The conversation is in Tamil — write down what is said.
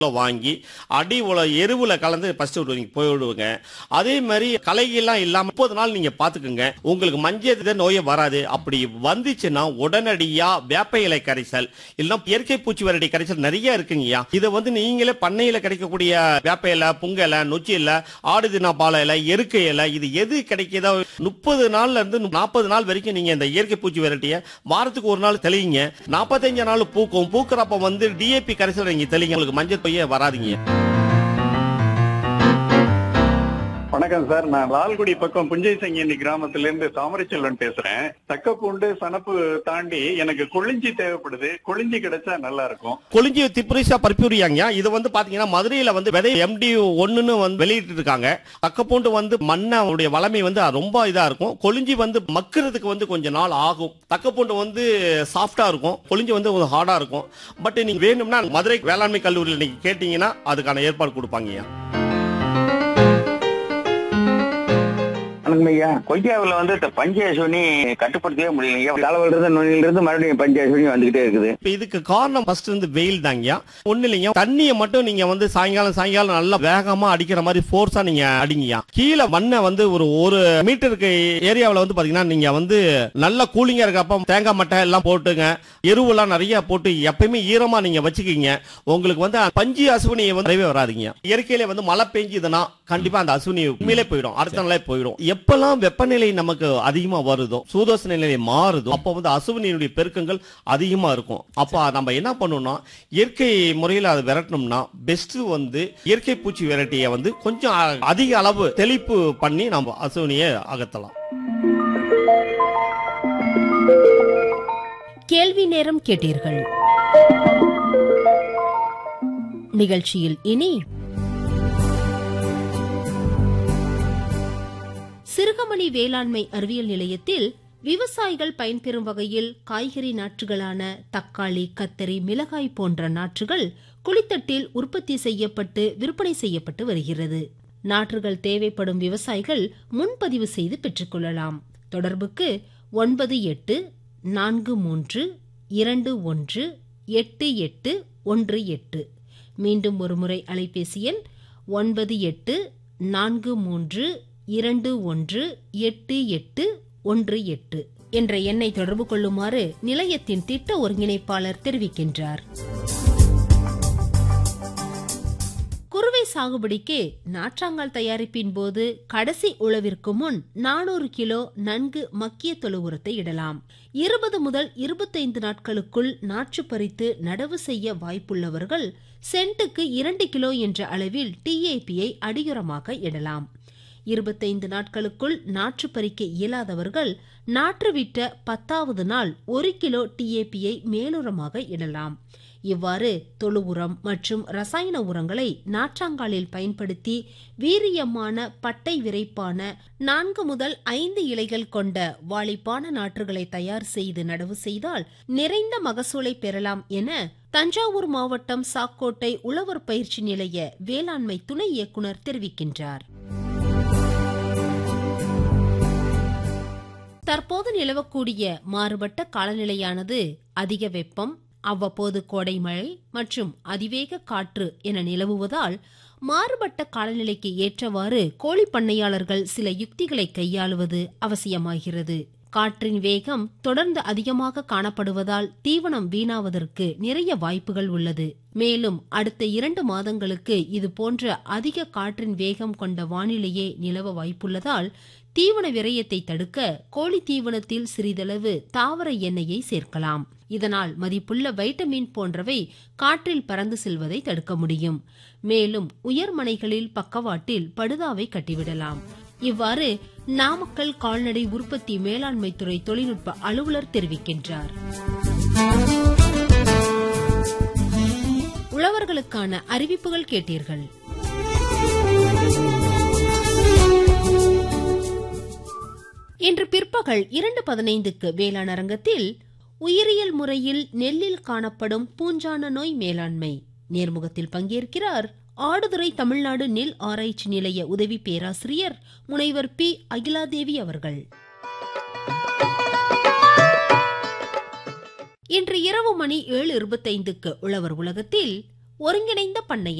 வாங்கி அடி உல எருவுல கலந்து ஃபர்ஸ்ட் விடுவீங்க போய் விடுவீங்க அதே மாதிரி களைகள்லாம் இல்லாம முப்பது நாள் நீங்க பாத்துக்கோங்க உங்களுக்கு மஞ்சள் நோயே வராது அப்படி வந்துச்சுன்னா உடனடியா வேப்ப இலை கரைசல் இல்லைன்னா இயற்கை பூச்சி வரடி கரைசல் நிறைய இருக்குங்கய்யா இதை வந்து நீங்களே பண்ணையில கிடைக்கக்கூடிய வேப்ப இலை புங்க இலை நொச்சி இலை ஆடு தினா பால இலை எருக்கை இலை இது எது கிடைக்குதோ முப்பது நாள்ல இருந்து நாற்பது நாள் வரைக்கும் நீங்க இந்த இயற்கை பூச்சி விரட்டிய வாரத்துக்கு ஒரு நாள் தெளிங்க நாற்பத்தஞ்சு நாள் பூக்கும் பூக்குறப்ப வந்து டிஏபி கரைசல் நீங்க தெளிங்க உங்களுக்கு மஞ்சள் தொய்யே வராதுங்க வணக்கம் சார் நான் லால்குடி பக்கம் புஞ்சை சங்கினி கிராமத்துல இருந்து தாமரைச்செல்வன் பேசுறேன் தக்கப்பூண்டு சனப்பு தாண்டி எனக்கு கொளிஞ்சி தேவைப்படுது கொளிஞ்சி கிடைச்சா நல்லா இருக்கும் கொளிஞ்சி திப்ரிசா பர்பியூரியாங்க இது வந்து பாத்தீங்கன்னா மதுரையில வந்து விதை எம்டி ஒண்ணுன்னு வந்து வெளியிட்டு இருக்காங்க தக்கப்பூண்டு வந்து மண்ணோடைய வளமை வந்து ரொம்ப இதா இருக்கும் கொளிஞ்சி வந்து மக்கிறதுக்கு வந்து கொஞ்ச நாள் ஆகும் தக்கப்பூண்டு வந்து சாஃப்டா இருக்கும் கொளிஞ்சி வந்து கொஞ்சம் ஹார்டா இருக்கும் பட் நீங்க வேணும்னா மதுரை வேளாண்மை கல்லூரியில் நீங்க கேட்டீங்கன்னா அதுக்கான ஏற்பாடு கொடுப்பாங்கய்யா வணக்கம் ஐயா கொய்யாவில் வந்து இந்த பஞ்சேஸ்வனி கட்டுப்படுத்தவே முடியலைங்க தலைவல இருந்து நுனியில இருந்து மறுபடியும் பஞ்சேஸ்வனி வந்துகிட்டே இருக்குது இப்ப இதுக்கு காரணம் ஃபர்ஸ்ட் வந்து வெயில் தாங்கயா ஒண்ணு இல்லைங்க தண்ணியை மட்டும் நீங்க வந்து சாயங்காலம் சாயங்காலம் நல்லா வேகமா அடிக்கிற மாதிரி ஃபோர்ஸா நீங்க அடிங்கயா கீழே மண்ணை வந்து ஒரு ஒரு மீட்டருக்கு ஏரியாவுல வந்து பாத்தீங்கன்னா நீங்க வந்து நல்ல கூலிங்கா இருக்கப்ப தேங்காய் மட்டை எல்லாம் போட்டுங்க எருவெல்லாம் நிறைய போட்டு எப்பயுமே ஈரமா நீங்க வச்சுக்கீங்க உங்களுக்கு வந்து பஞ்சு அசுவினி வந்து வரவே வராதுங்க இயற்கையிலே வந்து மழை பெஞ்சுதுன்னா கண்டிப்பா அந்த அசுவினி உண்மையிலே போயிடும் அடுத்த நாளே போயிடும் எப்பெல்லாம் வெப்பநிலை நமக்கு அதிகமா வருதோ சூதோச நிலை மாறுதோ அப்போ வந்து அசுவினியுடைய பெருக்கங்கள் அதிகமா இருக்கும் அப்ப நம்ம என்ன பண்ணணும்னா இயற்கை முறையில் அதை விரட்டணும்னா பெஸ்ட் வந்து இயற்கை பூச்சி விரட்டியை வந்து கொஞ்சம் அ- அதிக அளவு தெளிப்பு பண்ணி நம்ம அசுவினியை அகற்றலாம் கேள்வி நேரம் கேட்டீர்கள் நிகழ்ச்சியில் இனி சிறுகமணி வேளாண்மை அறிவியல் நிலையத்தில் விவசாயிகள் பயன்பெறும் வகையில் காய்கறி நாற்றுகளான தக்காளி கத்தரி மிளகாய் போன்ற நாற்றுகள் குளித்தட்டில் உற்பத்தி செய்யப்பட்டு விற்பனை செய்யப்பட்டு வருகிறது நாற்றுகள் தேவைப்படும் விவசாயிகள் முன்பதிவு செய்து பெற்றுக்கொள்ளலாம் தொடர்புக்கு ஒன்பது எட்டு நான்கு மூன்று இரண்டு ஒன்று எட்டு எட்டு ஒன்று எட்டு மீண்டும் ஒருமுறை அலைபேசி எண் ஒன்பது எட்டு நான்கு மூன்று இரண்டு ஒன்று எட்டு எட்டு ஒன்று எட்டு என்ற எண்ணை தொடர்பு கொள்ளுமாறு நிலையத்தின் திட்ட ஒருங்கிணைப்பாளர் தெரிவிக்கின்றார் குறுவை சாகுபடிக்கு நாற்றாங்கால் தயாரிப்பின் போது கடைசி உழவிற்கு முன் நானூறு கிலோ நன்கு மக்கிய தொழு உரத்தை இடலாம் இருபது முதல் இருபத்தைந்து நாட்களுக்குள் நாற்று பறித்து நடவு செய்ய வாய்ப்புள்ளவர்கள் சென்ட்டுக்கு இரண்டு கிலோ என்ற அளவில் டிஏபியை அடியுரமாக இடலாம் இருபத்தைந்து நாட்களுக்குள் நாற்று பறிக்க இயலாதவர்கள் நாற்று விட்ட பத்தாவது நாள் ஒரு கிலோ டிஏபியை மேலுரமாக இடலாம் இவ்வாறு தொழு உரம் மற்றும் ரசாயன உரங்களை நாற்றாங்காலில் பயன்படுத்தி வீரியமான பட்டை விரைப்பான நான்கு முதல் ஐந்து இலைகள் கொண்ட வாளிப்பான நாற்றுகளை தயார் செய்து நடவு செய்தால் நிறைந்த மகசூலை பெறலாம் என தஞ்சாவூர் மாவட்டம் சாக்கோட்டை உழவர் பயிற்சி நிலைய வேளாண்மை துணை இயக்குனர் தெரிவிக்கின்றார் தற்போது நிலவக்கூடிய மாறுபட்ட காலநிலையானது அதிக வெப்பம் அவ்வப்போது கோடை மழை மற்றும் அதிவேக காற்று என நிலவுவதால் மாறுபட்ட காலநிலைக்கு ஏற்றவாறு கோழி பண்ணையாளர்கள் சில யுக்திகளை கையாளுவது அவசியமாகிறது காற்றின் வேகம் தொடர்ந்து அதிகமாக காணப்படுவதால் தீவனம் வீணாவதற்கு நிறைய வாய்ப்புகள் உள்ளது மேலும் அடுத்த இரண்டு மாதங்களுக்கு இது போன்ற அதிக காற்றின் வேகம் கொண்ட வானிலையே நிலவ வாய்ப்புள்ளதால் தீவன விரயத்தை தடுக்க கோழி தீவனத்தில் சிறிதளவு தாவர எண்ணெயை சேர்க்கலாம் இதனால் மதிப்புள்ள வைட்டமின் போன்றவை காற்றில் பறந்து செல்வதை தடுக்க முடியும் மேலும் உயர்மனைகளில் பக்கவாட்டில் படுதாவை கட்டிவிடலாம் இவ்வாறு நாமக்கல் கால்நடை உற்பத்தி மேலாண்மை துறை தொழில்நுட்ப அலுவலர் தெரிவிக்கின்றார் உழவர்களுக்கான அறிவிப்புகள் கேட்டீர்கள் இன்று பிற்பகல் இரண்டு பதினைந்துக்கு வேளாண் அரங்கத்தில் உயிரியல் முறையில் நெல்லில் காணப்படும் பூஞ்சான நோய் மேலாண்மை நேர்முகத்தில் பங்கேற்கிறார் ஆடுதுறை தமிழ்நாடு நெல் ஆராய்ச்சி நிலைய உதவி பேராசிரியர் முனைவர் பி அகிலாதேவி அவர்கள் இன்று இரவு மணி ஏழு இருபத்தைந்துக்கு உழவர் உலகத்தில் ஒருங்கிணைந்த பண்ணையம்